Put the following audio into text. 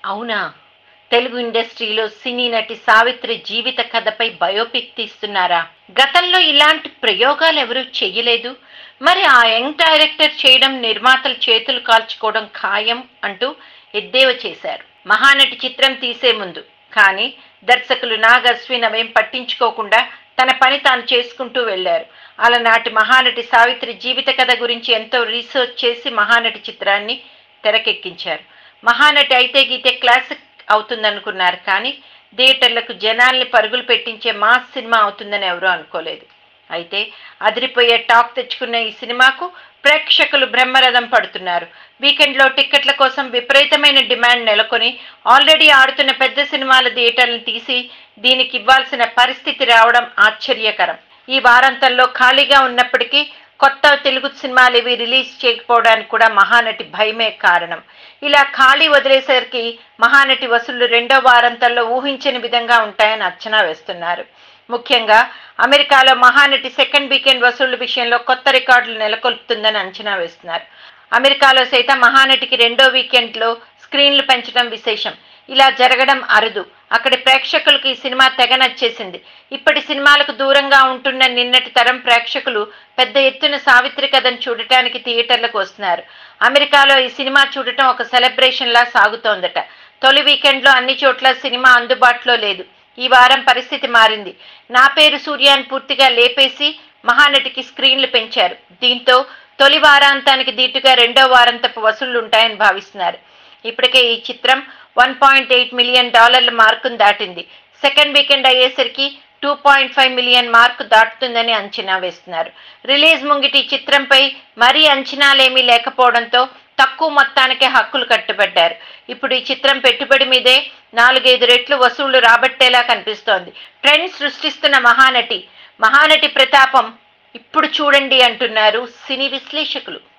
అవునా తెలుగు ఇండస్ట్రీలో సినీ నటి సావిత్రి జీవిత కథపై బయోపిక్ తీస్తున్నారా గతంలో ఇలాంటి ప్రయోగాలు ఎవరూ చెయ్యలేదు మరి ఆ యంగ్ డైరెక్టర్ చేయడం నిర్మాతలు చేతులు కాల్చుకోవడం ఖాయం అంటూ ఎద్దేవా చేశారు మహానటి చిత్రం తీసే ముందు కానీ దర్శకులు నాగ్ అశ్విన్ అవేం పట్టించుకోకుండా తన పని తాను చేసుకుంటూ వెళ్లారు అలనాటి మహానటి సావిత్రి జీవిత కథ గురించి ఎంతో రీసెర్చ్ చేసి మహానటి చిత్రాన్ని తెరకెక్కించారు మహానటి అయితే గీతే క్లాసిక్ అవుతుందనుకున్నారు కానీ థియేటర్లకు జనాల్ని పరుగులు పెట్టించే మాస్ సినిమా అవుతుందని ఎవరూ అనుకోలేదు అయితే అదిరిపోయే టాక్ తెచ్చుకున్న ఈ సినిమాకు ప్రేక్షకులు బ్రహ్మరథం పడుతున్నారు వీకెండ్లో టిక్కెట్ల కోసం విపరీతమైన డిమాండ్ నెలకొని ఆల్రెడీ ఆడుతున్న పెద్ద సినిమాల థియేటర్లను తీసి దీనికి ఇవ్వాల్సిన పరిస్థితి రావడం ఆశ్చర్యకరం ఈ వారాంతంలో ఖాళీగా ఉన్నప్పటికీ కొత్త తెలుగు సినిమాలు ఇవి రిలీజ్ చేయకపోవడానికి కూడా మహానటి భయమే కారణం ఇలా ఖాళీ వదిలేసరికి మహానటి వసూళ్లు రెండో వారాంతంలో ఊహించని విధంగా ఉంటాయని అంచనా వేస్తున్నారు ముఖ్యంగా అమెరికాలో మహానటి సెకండ్ వీకెండ్ వసూళ్ల విషయంలో కొత్త రికార్డులు నెలకొల్పుతుందని అంచనా వేస్తున్నారు అమెరికాలో సైతం మహానటికి రెండో వీకెండ్లో స్క్రీన్లు పెంచడం విశేషం ఇలా జరగడం అరుదు అక్కడి ప్రేక్షకులకు ఈ సినిమా తెగ నచ్చేసింది ఇప్పటి సినిమాలకు దూరంగా ఉంటున్న నిన్నటి తరం ప్రేక్షకులు పెద్ద ఎత్తున సావిత్రి కథను చూడటానికి థియేటర్లకు వస్తున్నారు అమెరికాలో ఈ సినిమా చూడటం ఒక సెలబ్రేషన్ లా సాగుతోందట తొలి వీకెండ్లో అన్ని చోట్ల సినిమా అందుబాటులో లేదు ఈ వారం పరిస్థితి మారింది నా పేరు సూర్యాన్ని పూర్తిగా లేపేసి మహానటికి స్క్రీన్లు పెంచారు దీంతో తొలి వారాంతానికి దీటుగా రెండో వారాంతపు వసూళ్లు ఉంటాయని భావిస్తున్నారు ఇప్పటికే ఈ చిత్రం వన్ పాయింట్ ఎయిట్ మిలియన్ డాలర్ల మార్కును దాటింది సెకండ్ వీకెండ్ అయ్యేసరికి two point five million mark దాటుతుందని అంచనా వేస్తున్నారు రిలీజ్ ముంగిటి ఈ చిత్రంపై మరీ అంచనాలేమీ లేకపోవడంతో తక్కువ మొత్తానికే హక్కులు కట్టుబడ్డారు ఇప్పుడు ఈ చిత్రం పెట్టుబడి మీదే నాలుగైదు రెట్లు వసూళ్లు రాబట్టేలా కనిపిస్తోంది ట్రెండ్ సృష్టిస్తున్న మహానటి మహానటి ప్రతాపం ఇప్పుడు చూడండి అంటున్నారు సినీ విశ్లేషకులు